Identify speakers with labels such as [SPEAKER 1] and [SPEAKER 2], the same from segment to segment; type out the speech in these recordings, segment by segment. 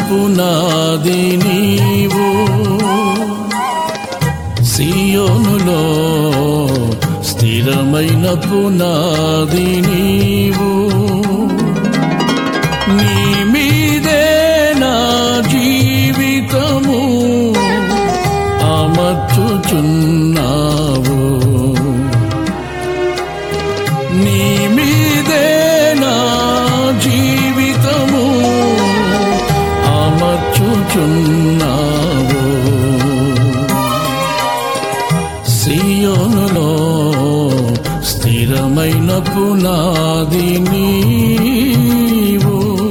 [SPEAKER 1] పునాది నీవు సియోనులో స్థిరమైన పునాది నీవు నీ మీదే నా జీవితము అమర్చుచున్నావు నీ మీదే నా జీవితము అమర్చుచున్నావు సియోనులో స్థిరమైన పునాది నీవు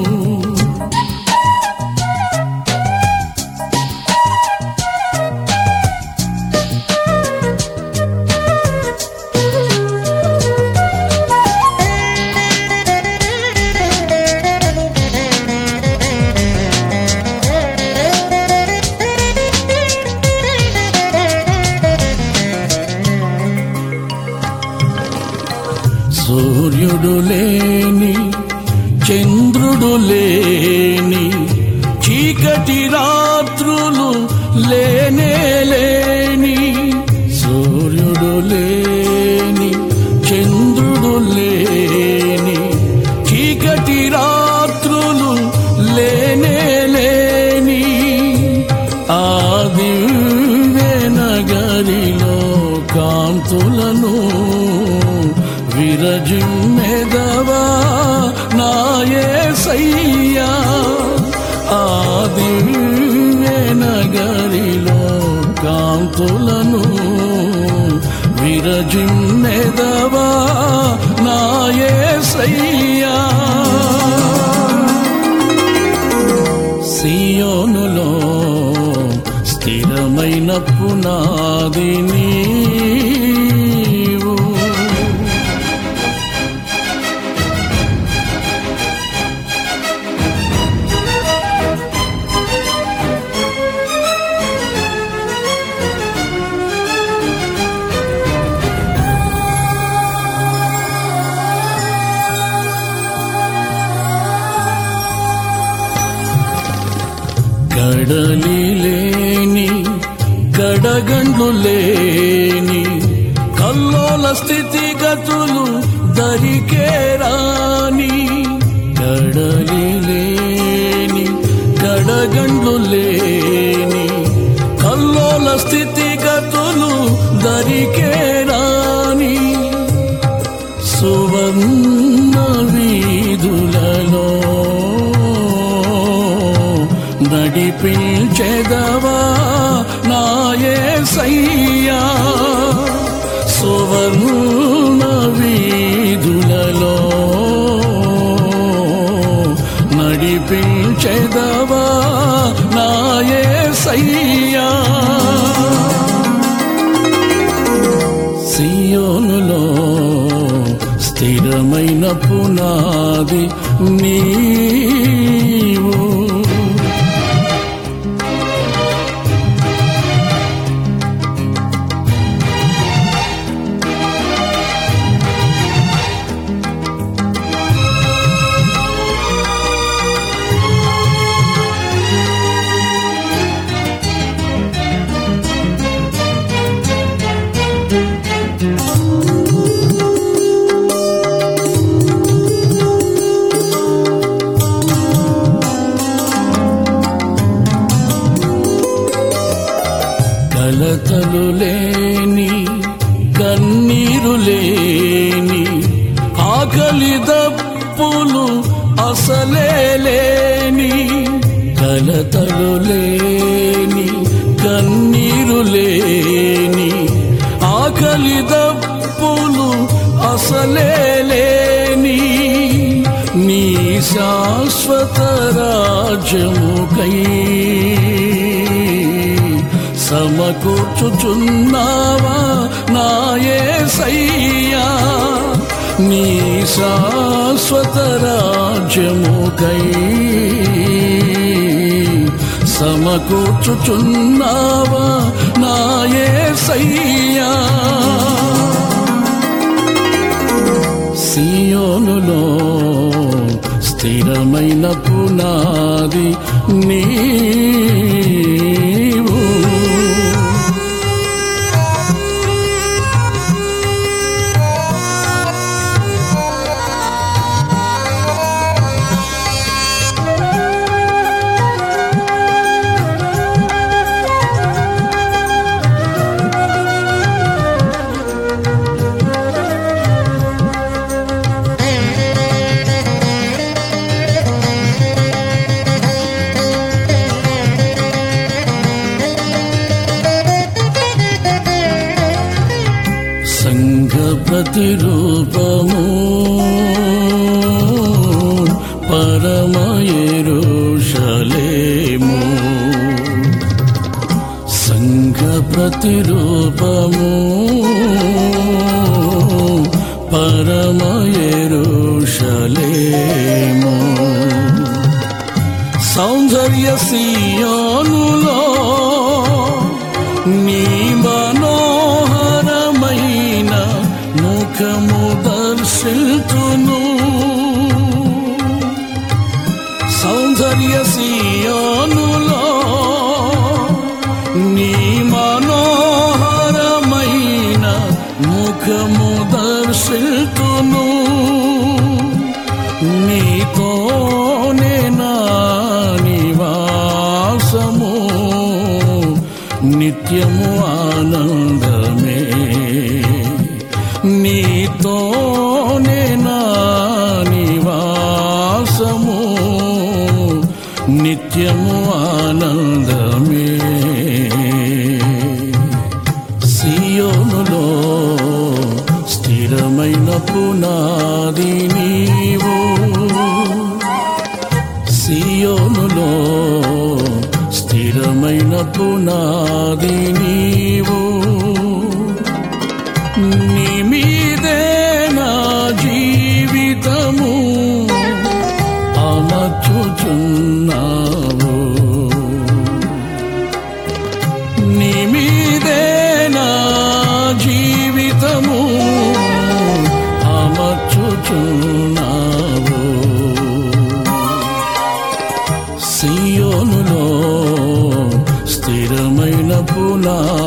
[SPEAKER 1] సూర్యుడు లేని చంద్రుడు లేని చీకటి రాత్రులు లేనే లేని సూర్యుడు లేని చంద్రుడు లేని చీకటి రాత్రులు లేనే లేని ఆ దివ్య నగరిలో కాంతులను విరజిమ్మెదవా నాయే సయ్యా ఆ దివ్య నగరిలో కాంతులను విరజిమ్మెదవా నాయే సయ్యా సియోనులో స్థిరమైన పునాది నీవు కడలి లేని గడగండ్లు లేని కల్లోల స్థితిగతులు దరికే రాని కడలి లేని గడగండ్లు లేని కల్లోల స్థితిగతులు దరికే రాని సువర్ణ వీధులలో నడిపించెదవా నాయే సయ్యా సువర్ణ వీధులలో నడిపించెదవా నాయే సయ్యా సియోనులో స్థిరమైన పునాది నీవు కలతలు లేని కన్నీరు లేని ఆకలి దప్పులు అసలే లేని కలతలు లేని కన్నీరు లేని ఆకలి దప్పులు అసలే లేని నీ శాశ్వత రాజ్యముకై సమకూర్చుచున్నావా నాయే సయ్యా నీ శాశ్వత రాజ్యముకై సమకూర్చుచున్నావా నాయే సయ్యా సియోనులో స్థిరమైన పునాది నీవు సంఘ ప్రతిరూపము పరమయరుషలేము సంఘ ప్రతిరూపము పరమయరుషలేము సౌందర్య సియోనులో నీ మనోహరమైన ముఖము దర్శితును సౌందర్య సియోనులో నీ మనోహరమైన ముఖము దర్శితును నీతోనే నా నివాసము నిత్యము ఆనందమే నీతోనే నా నివాసము నిత్యము ఆనందమే సియోనులో స్థిరమైన పునాది నీవు సియోనులో స్థిరమైన పునాది నీవు నీ మీదే నా జీవితము అమర్చుచున్నావు నీ మీదే నా జీవితము అమర్చుచున్నావు సియోనులో స్థిరమైన పునా